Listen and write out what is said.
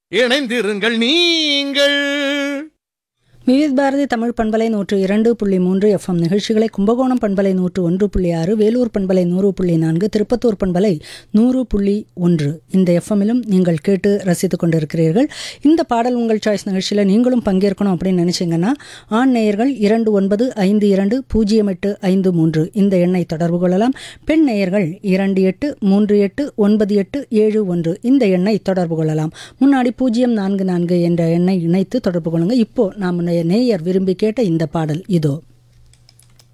இணைந்திருங்கள் நீங்கள் விவித் பாரதி தமிழ் பண்பலை நூற்று இரண்டு புள்ளி மூன்று எஃப்எம் நிகழ்ச்சிகளை கும்பகோணம் பண்பலை நூற்று ஒன்று புள்ளி ஆறு வேலூர் பண்பலை நூறு புள்ளி நான்கு திருப்பத்தூர் பண்பலை நூறு புள்ளி ஒன்று இந்த எஃப்எம்மிலும் நீங்கள் கேட்டு ரசித்துக் கொண்டிருக்கிறீர்கள் இந்த பாடல் உங்கள் சாய்ஸ் நிகழ்ச்சியில் நீங்களும் பங்கேற்கணும் அப்படின்னு நினைச்சீங்கன்னா ஆண் நேயர்கள் இரண்டு ஒன்பது ஐந்து இரண்டு பூஜ்ஜியம் எட்டு ஐந்து மூன்று இந்த எண்ணை தொடர்பு கொள்ளலாம் பெண் நேயர்கள் இரண்டு எட்டு மூன்று எட்டு ஒன்பது எட்டு ஏழு ஒன்று இந்த எண்ணை தொடர்பு கொள்ளலாம் முன்னாடி பூஜ்ஜியம் நான்கு நான்கு என்ற எண்ணை இணைத்து தொடர்பு கொள்ளுங்க இப்போ நாம் நேயர் விரும்பி கேட்ட இந்த பாடல் இதோ